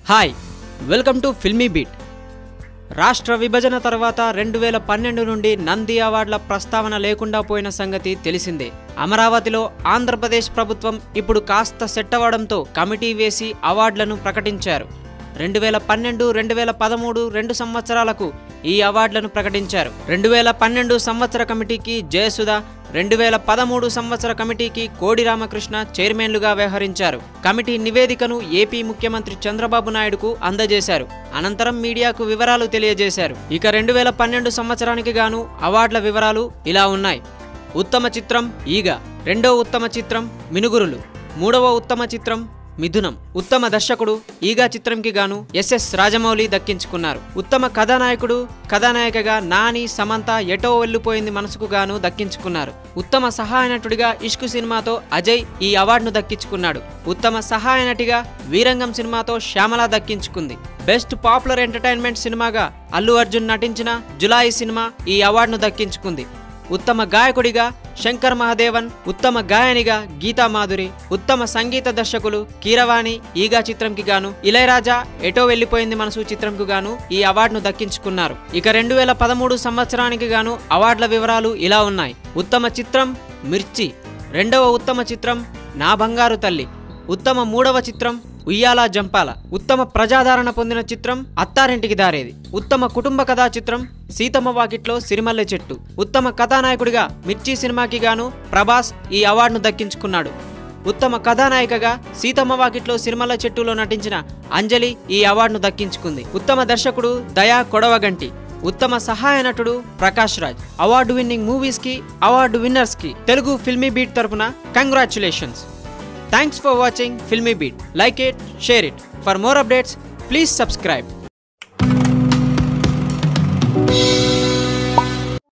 hi welcome to Filmibeat రాష్ట్ర విభజన తర్వాత రెండు వేల పన్నెండు నుండి నంది అవార్డుల ప్రస్తావన లేకుండా పోయిన సంగతి తెలిసిందే అమరావతిలో ఆంధ్రప్రదేశ్ ప్రభుత్వం ఇప్పుడు కాస్త సెట్ అవ్వడంతో కమిటీ వేసి అవార్డులను ప్రకటించారు రెండు వేల పన్నెండు రెండు వేల పదమూడు రెండు సంవత్సరాలకు ఈ అవార్డులను ప్రకటించారు రెండు వేల పన్నెండు సంవత్సర కమిటీకి జయసుధ రెండు వేల పదమూడు సంవత్సర కమిటీకి కోడి రామకృష్ణ చైర్మన్లుగా వ్యవహరించారు కమిటీ నివేదికను ఏపీ ముఖ్యమంత్రి చంద్రబాబు నాయుడుకు అందజేశారు అనంతరం మీడియాకు వివరాలు తెలియజేశారు ఇక రెండు వేల పన్నెండు సంవత్సరానికి గాను అవార్డుల వివరాలు ఇలా ఉన్నాయి ఉత్తమ చిత్రం ఈగ రెండో ఉత్తమ చిత్రం మినుగురులు మూడవ ఉత్తమ చిత్రం మిథునం ఉత్తమ దర్శకుడు ఈగా చిత్రంకి గాను ఎస్ఎస్ రాజమౌళి దక్కించుకున్నారు ఉత్తమ కథానాయకుడు కథానాయికగా నాని సమంత ఎటో వెళ్ళిపోయింది మనసుకు గాను దక్కించుకున్నారు ఉత్తమ సహాయ నటుడిగా ఇష్కు సినిమాతో అజయ్ ఈ అవార్డును దక్కించుకున్నాడు ఉత్తమ సహాయ నటిగా వీరంగం సినిమాతో శ్యామల దక్కించుకుంది బెస్ట్ పాపులర్ ఎంటర్టైన్మెంట్ సినిమాగా అల్లు అర్జున్ నటించిన జులాయి సినిమా ఈ అవార్డును దక్కించుకుంది ఉత్తమ గాయకుడిగా శంకర్ మహాదేవన్ ఉత్తమ గాయనిగా గీతా మాధురి ఉత్తమ సంగీత దర్శకులు కీరవాణి ఈగా చిత్రంకి గాను ఇళయరాజా ఎటో వెళ్ళిపోయింది మనసు చిత్రంకు గాను ఈ అవార్డును దక్కించుకున్నారు ఇక రెండు వేల పదమూడు సంవత్సరానికి గాను అవార్డుల వివరాలు ఇలా ఉన్నాయి ఉత్తమ చిత్రం మిర్చి రెండవ ఉత్తమ చిత్రం నా బంగారు తల్లి ఉత్తమ మూడవ చిత్రం ఉయ్యాల జంపాల ఉత్తమ ప్రజాదరణ పొందిన చిత్రం అత్తారింటికి దారేది ఉత్తమ కుటుంబ కథా చిత్రం సీతమ్మ వాకిట్లో సిరిమల్లె చెట్టు ఉత్తమ కథానాయకుడిగా మిర్చి సినిమాకి గాను ప్రభాస్ ఈ అవార్డును దక్కించుకున్నాడు ఉత్తమ కథానాయికగా సీతమ్మ వాకిట్లో సిరిమల్ల చెట్టులో నటించిన అంజలి ఈ అవార్డును దక్కించుకుంది ఉత్తమ దర్శకుడు దయా కొడవగంటి ఉత్తమ సహాయ నటుడు Prakash Raj award winning movies కి అవార్డు విన్నర్స్ కి తెలుగు ఫిల్మీ బీట్ తరపున congratulations thanks for watching Filmibeat like it share it for more updates please subscribe